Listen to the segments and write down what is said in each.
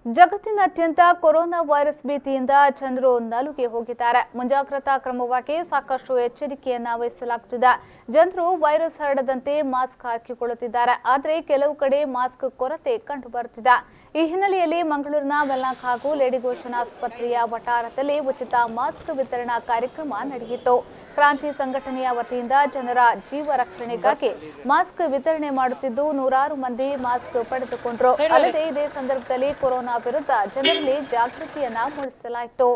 ಜಗತ್ತಿನಾದ್ಯಂತ corona virus ಭೀತಿಯಿಂದ ಜನರು ನಲುಗಿ ಹೋಗಿದ್ದಾರೆ ಮುಂಜಾಗ್ರತಾ ಕ್ರಮವಾಗಿ ಸಾಕಷ್ಟು ಎಚ್ಚರಿಕೆಯನ್ನ ವಹಿಸಲಾಗುತ್ತಿದೆ ಜನರು ವೈರಸ್ ಹರಡದಂತೆ ಮಾಸ್ಕ್ ಹಾಕಿಕೊಳ್ಳುತ್ತಿದ್ದಾರೆ ಆದರೆ ಕೆಲವು ಕಡೆ ಮಾಸ್ಕ್ ಕೊರತೆ ಕಂಡು ಬರುತ್ತಿದೆ ಈ ಹಿನ್ನೆಲೆಯಲ್ಲಿ ಮಂಗಳೂರಿನ ವೆಲ್ನಾಕ್ ಹಾಗೂ ಲೇಡಿ ಗೋಶನ್ ಆಸ್ಪತ್ರೆಯ ವಠಾರದಲ್ಲಿ ಉಚಿತ ಮಾಸ್ಕ್ ವಿತರಣಾ ಕಾರ್ಯಕ್ರಮ ನಡೆಯಿತು ಕ್ರಾಂತಿ ಸಂಘಟನೆಯ ವತಿಯಿಂದ ಜನರ ಜೀವ ರಕ್ಷಣೆಗಾಗಿ ಮಾಸ್ಕ್ ವಿತರಣೆ ಮಾಡುತ್ತಿದ್ದು ನೂರಾರು ಮಂದಿ ಮಾಸ್ಕ್ ಪಡೆದುಕೊಂಡರು ಅಲ್ಲದೆ ಇದೇ ಸಂದರ್ಭದಲ್ಲಿ ಕೊರೋನಾ ವಿರುದ್ಧ ಜನರಲ್ಲಿ ಜಾಗೃತಿಯನ್ನ ಮೂಡಿಸಲಾಯಿತು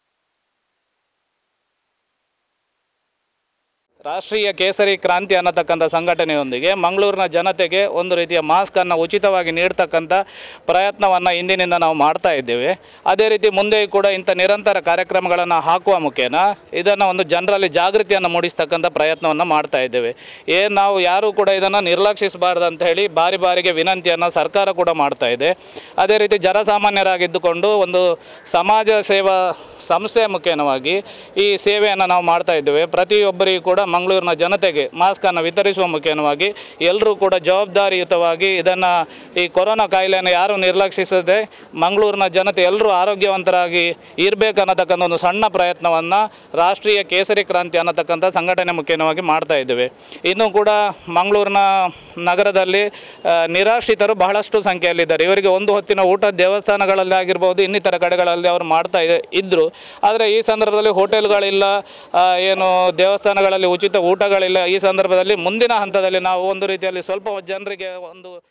ರಾಷ್ಟ್ರೀಯ ಕೇಸರಿ ಕ್ರಾಂತಿ ಅನ್ನತಕ್ಕಂಥ ಸಂಘಟನೆಯೊಂದಿಗೆ ಮಂಗಳೂರಿನ ಜನತೆಗೆ ಒಂದು ರೀತಿಯ ಮಾಸ್ಕನ್ನು ಉಚಿತವಾಗಿ ನೀಡ್ತಕ್ಕಂಥ ಪ್ರಯತ್ನವನ್ನು ಇಂದಿನಿಂದ ನಾವು ಮಾಡ್ತಾ ಇದ್ದೇವೆ ಅದೇ ರೀತಿ ಮುಂದೆಯೂ ಕೂಡ ಇಂಥ ನಿರಂತರ ಕಾರ್ಯಕ್ರಮಗಳನ್ನು ಹಾಕುವ ಮುಖೇನ ಇದನ್ನು ಒಂದು ಜನರಲ್ಲಿ ಜಾಗೃತಿಯನ್ನು ಮೂಡಿಸ್ತಕ್ಕಂಥ ಪ್ರಯತ್ನವನ್ನು ಮಾಡ್ತಾ ಇದ್ದೇವೆ ಏನು ನಾವು ಯಾರೂ ಕೂಡ ಇದನ್ನು ನಿರ್ಲಕ್ಷಿಸಬಾರ್ದು ಅಂತ ಹೇಳಿ ಬಾರಿ ಬಾರಿಗೆ ವಿನಂತಿಯನ್ನು ಸರ್ಕಾರ ಕೂಡ ಮಾಡ್ತಾ ಇದೆ ಅದೇ ರೀತಿ ಜನಸಾಮಾನ್ಯರಾಗಿದ್ದುಕೊಂಡು ಒಂದು ಸಮಾಜ ಸೇವಾ ಸಂಸ್ಥೆಯ ಮುಖೇನವಾಗಿ ಈ ಸೇವೆಯನ್ನು ನಾವು ಮಾಡ್ತಾ ಇದ್ದೇವೆ ಪ್ರತಿಯೊಬ್ಬರಿಗೂ ಕೂಡ ಮಂಗಳೂರಿನ ಜನತೆಗೆ ಮಾಸ್ಕನ್ನು ವಿತರಿಸುವ ಮುಖೇನವಾಗಿ ಎಲ್ಲರೂ ಕೂಡ ಜವಾಬ್ದಾರಿಯುತವಾಗಿ ಇದನ್ನು ಈ ಕೊರೋನಾ ಕಾಯಿಲೆಯನ್ನು ಯಾರು ನಿರ್ಲಕ್ಷಿಸದೆ ಮಂಗಳೂರಿನ ಜನತೆ ಎಲ್ಲರೂ ಆರೋಗ್ಯವಂತರಾಗಿ ಇರಬೇಕನ್ನತಕ್ಕಂಥ ಒಂದು ಸಣ್ಣ ಪ್ರಯತ್ನವನ್ನು ರಾಷ್ಟ್ರೀಯ ಕೇಸರಿ ಕ್ರಾಂತಿ ಅನ್ನತಕ್ಕಂಥ ಸಂಘಟನೆ ಮುಖೇನವಾಗಿ ಮಾಡ್ತಾ ಇದ್ದೇವೆ ಇನ್ನೂ ಕೂಡ ಮಂಗಳೂರಿನ ನಗರದಲ್ಲಿ ಆ, ನಿರಾಶ್ರಿತರು ಬಹಳಷ್ಟು ಸಂಖ್ಯೆಯಲ್ಲಿದ್ದಾರೆ ಇವರಿಗೆ ಒಂದು ಹೊತ್ತಿನ ಊಟ ದೇವಸ್ಥಾನಗಳಲ್ಲಿ ಆಗಿರ್ಬೋದು ಇನ್ನಿತರ ಕಡೆಗಳಲ್ಲಿ ಅವರು ಮಾಡ್ತಾ ಇದ್ದ- ಇದ್ರು ಆದರೆ ಈ ಸಂದರ್ಭದಲ್ಲಿ ಹೋಟೆಲ್ಗಳಿಲ್ಲ ಆ, ಏನು ದೇವಸ್ಥಾನಗಳಲ್ಲಿ ಉಚಿತ ಊಟಗಳಿಲ್ಲ ಈ ಸಂದರ್ಭದಲ್ಲಿ ಮುಂದಿನ ಹಂತದಲ್ಲಿ ನಾವು ಒಂದು ರೀತಿಯಲ್ಲಿ ಸ್ವಲ್ಪ ಜನರಿಗೆ ಒಂದು